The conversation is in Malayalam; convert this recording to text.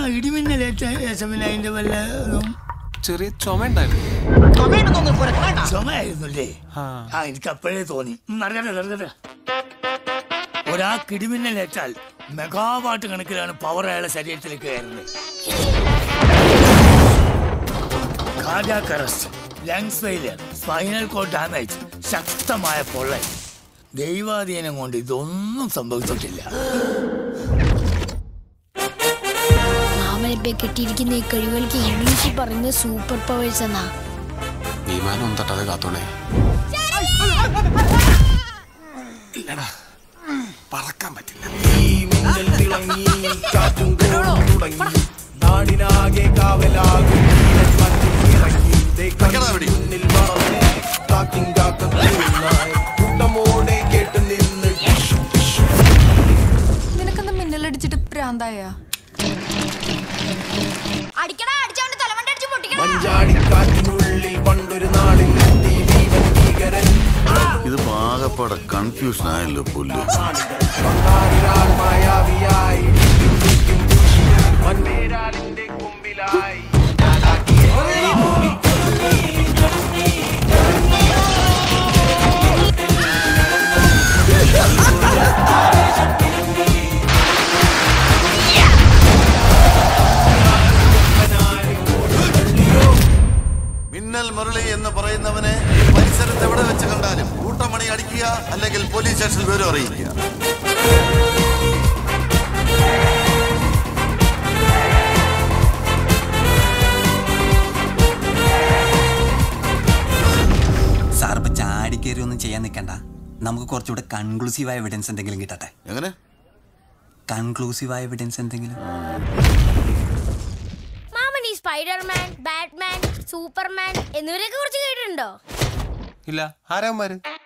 എന്താ ഇടിമിന്നലേറ്റ ശേഷം പിന്നെ അതിന്റെ വല്ല ഇതും ചെറിയ ചുമ ഉണ്ടായിരുന്നു ചുമയായിരുന്നല്ലേ ആ. ആ എനിക്ക് അപ്പോഴേ തോന്നി ഉം, നടക്കട്ടെ, നടക്കട്ടെ. ഒരാൾക്ക് ഇടിമിന്നലേറ്റാൽ മെഗാവാട്ട് കണക്കിലാണ് പവർ അയാളെ ശരീരത്തിലേക്ക് കയറുന്നത് cardiac arrest lungs failure spinal cord damage ശക്തമായ പൊള്ളൽ ദൈവാധീനം കൊണ്ട് ഇതൊന്നും സംഭവിച്ചിട്ടില്ല മാമനിപ്പെ കെട്ടിയിരിക്കുന്ന ഈ കഴിവുകൾക്ക് ഇംഗ്ലീഷിൽ പറയുന്നത് സൂപ്പർ പവേഴ്സ് എന്നാ വിമാനം ഒന്നും തട്ടാതെ കാത്തോണേ ഇല്ലടാ പറക്കാൻ പറ്റില്ല മിന്നൽ തിളങ്ങി കാറ്റും കോളും തുടങ്ങി നാടിനാകെ കാവലാകും വീരൻ മണ്ണിൽ ഇറങ്ങി ദേ കണ്ണിൽ മുന്നിൽ പറന്ന് കാക്കിൻ കാക്കനായി കൂട്ടമോടെ കേട്ട് നിന്ന് നിനക്കെന്താ മിന്നലടിച്ചിട്ട് പ്രാന്തായ അടിക്കടാ അടിച്ചോണ്ട് തലമണ്ട അടിച്ച് പൊട്ടിക്കണം മഞ്ചാടിക്കാറ്റിനുള്ളിൽ പണ്ടൊരു നാളിൽ എത്തി ജീവൻ ഭീകരൻ ഇത് പാകപ്പാടെ കൺഫ്യൂഷൻ ആയല്ലോ പുല്ല് പണ്ടാരിലാൽ മായാവിയായി ചിന്തിക്കും മൺവേരാലിന്റെ കൊമ്പിലായി മിന്നൽ മുരളി എന്ന് പറയുന്നവനെ പരിസരത്ത് എവിടെ വെച്ച് കണ്ടാലും കൂട്ടമണി അടിക്കുക അല്ലെങ്കിൽ പോലീസ് സ്റ്റേഷനിൽ വിവരം അറിയിക്കുക സാർ ഇപ്പൊ ചാടിക്കേറി ഒന്നും ചെയ്യാൻ നിൽക്കണ്ട നമുക്ക് കുറച്ചുകൂടെ കൺക്ലൂസീവായ എവിഡൻസ് എന്തെങ്കിലും കിട്ടട്ടെ എങ്ങനെ കൺക്ലൂസീവായ എവിഡൻസ് എന്തെങ്കിലും മാമൻ ഈ സ്പൈഡർമാൻ ബാറ്റ്മാൻ സൂപ്പർമാൻ എന്നിവരെയൊക്കെ കുറിച്ച് കേട്ടിട്ടുണ്ടോ ഇല്ല ആരാമാര്